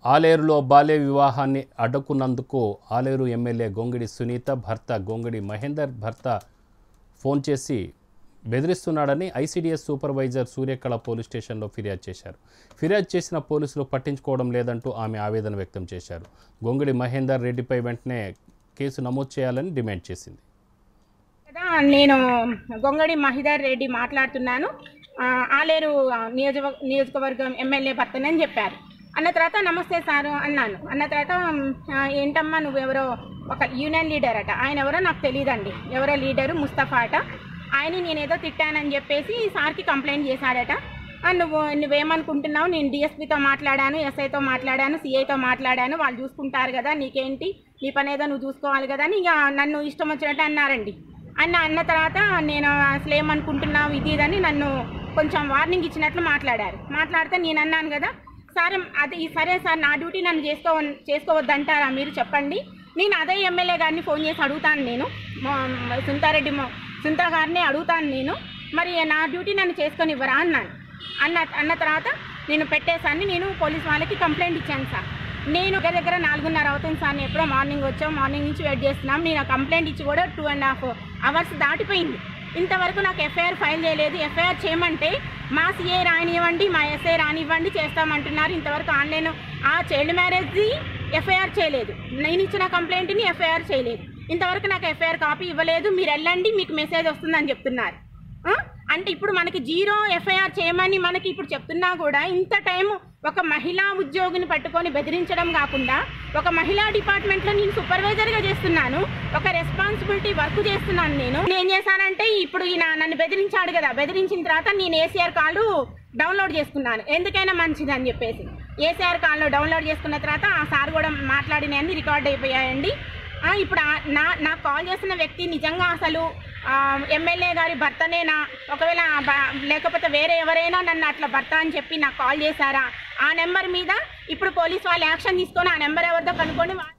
ఆలేరులో బాల్య వివాహాన్ని అడ్డుకున్నందుకు ఆలేరు ఎమ్మెల్యే గొంగిడి సునీత భర్త గొంగిడి మహేందర్ భర్త ఫోన్ చేసి బెదిరిస్తున్నాడని ఐసీడీఎస్ సూపర్వైజర్ సూర్యకళ పోలీస్ స్టేషన్లో ఫిర్యాదు చేశారు ఫిర్యాదు చేసిన పోలీసులు పట్టించుకోవడం లేదంటూ ఆమె ఆవేదన వ్యక్తం చేశారు గొంగిడి మహేందర్ రెడ్డిపై వెంటనే కేసు నమోదు చేయాలని డిమాండ్ చేసింది కదా నేను గొంగడి మహిదర్ రెడ్డి మాట్లాడుతున్నాను ఆ, ఆలేరు నియోజక నియోజకవర్గం ఎమ్మెల్యే భర్తనని చెప్పారు అన్న తర్వాత నమస్తే సారు అన్నాను అన్న తర్వాత ఆ, ఏంటమ్మా నువ్వెవరో ఒక యూనియన్ లీడర్ అట ఆయన ఎవరో నాకు తెలియదండి ఎవరో లీడరు ముస్తఫా అట ఆయన నేనేదో తిట్టానని చెప్పేసి సార్కి కంప్లైంట్ చేశాడట ఆ, నువ్వు నువ్వేమనుకుంటున్నావు నేను డిఎస్పీతో మాట్లాడాను ఎస్ఐతో మాట్లాడాను సిఐతో మాట్లాడాను వాళ్ళు చూసుకుంటారు కదా నీకేంటి నీ పని ఏదో నువ్వు చూసుకోవాలి కదా అని ఇక నన్ను ఇష్టం వచ్చినట్టు అన్నారండి అన్న అన్న తర్వాత నేను అసలు ఏమనుకుంటున్నావు ఇది ఇదని నన్ను కొంచెం వార్నింగ్ ఇచ్చినట్లు మాట్లాడారు మాట్లాడితే నేను అన్నాను కదా సార్ అది సరే సార్ నా డ్యూటీ నన్ను చేసుకో చేసుకోవద్దంటారా మీరు చెప్పండి నేను అదే ఎమ్మెల్యే గారిని ఫోన్ చేసి అడుగుతాను నేను మా- సుంతారెడ్డి మా- సుంతా గారిని అడుగుతాను నేను మరి నా డ్యూటీ నన్ను చేసుకొని ఇవ్వరా అన్నాను అన్న అన్న తర్వాత నేను పెట్టేసాన్ని నేను పోలీస్ వాళ్ళకి కంప్లైంట్ ఇచ్చాను సార్ నేను ఒక దగ్గర నాలుగున్నర అవుతుంది సార్ నేను ఎప్పుడో మార్నింగ్ వచ్చాం మార్నింగ్ నుంచి వెయిట్ చేస్తున్నాం నేను ఆ కంప్లైంట్ ఇచ్చి కూడా టూ అండ్ హాఫ్ అవర్స్ దాటిపోయింది ఇంతవరకు నాకు ఎఫ్ఐఆర్ ఫైల్ చేయలేదు ఎఫ్ఐఆర్ చేయమంటే మా సిఏ రానివ్వండి మా ఎస్ఐ రానివ్వండి చేస్తామంటున్నారు ఇంతవరకు ఆన్లైన్ ఆ చైల్డ్ మ్యారేజ్ది ఎఫ్ఐఆర్ చేయలేదు నేను ఇచ్చిన కంప్లైంట్ని ఎఫ్ఐఆర్ చేయలేదు ఇంతవరకు నాకు ఎఫ్ఐఆర్ కాపీ ఇవ్వలేదు మీరు వెళ్ళండి మీకు మెసేజ్ వస్తుందని చెప్తున్నారు ఆ? అంటే ఇప్పుడు మనకి జీరో ఎఫ్ఐఆర్ చేయమని మనకి ఇప్పుడు చెప్తున్నా కూడా ఇంత టైం ఒక మహిళా ఉద్యోగిని పట్టుకొని బెదిరించడం కాకుండా ఒక మహిళా డిపార్ట్మెంట్లో నేను సూపర్వైజర్గా చేస్తున్నాను ఒక రెస్పాన్సిబిలిటీ వర్క్ చేస్తున్నాను నేను నేను ఏం చేశానంటే ఇప్పుడు ఈయన నన్ను బెదిరించాడు కదా బెదిరించిన తర్వాత నేను ఏసీఆర్ కాల్ డౌన్లోడ్ చేసుకున్నాను ఎందుకైనా మంచిది అని చెప్పేసి ఏసీఆర్ కాల్లో డౌన్లోడ్ చేసుకున్న తర్వాత ఆ సార్ కూడా మాట్లాడినవన్నీ రికార్డ్ అయిపోయాయండి ఆ, ఇప్పుడు ఆ- నా నాకు కాల్ చేసిన వ్యక్తి నిజంగా అసలు ఆ, ఎమ్మెల్యే గారి భర్తనేనా ఒకవేళ ఆ బ- లేకపోతే వేరే ఎవరైనా నన్ను అట్లా భర్త అని చెప్పి నాకు కాల్ చేశారా ఆ నెంబర్ మీద ఇప్పుడు పోలీస్ వాళ్ళు యాక్షన్ తీసుకొని ఆ నెంబర్ ఎవరిదో కనుక్కొని వా-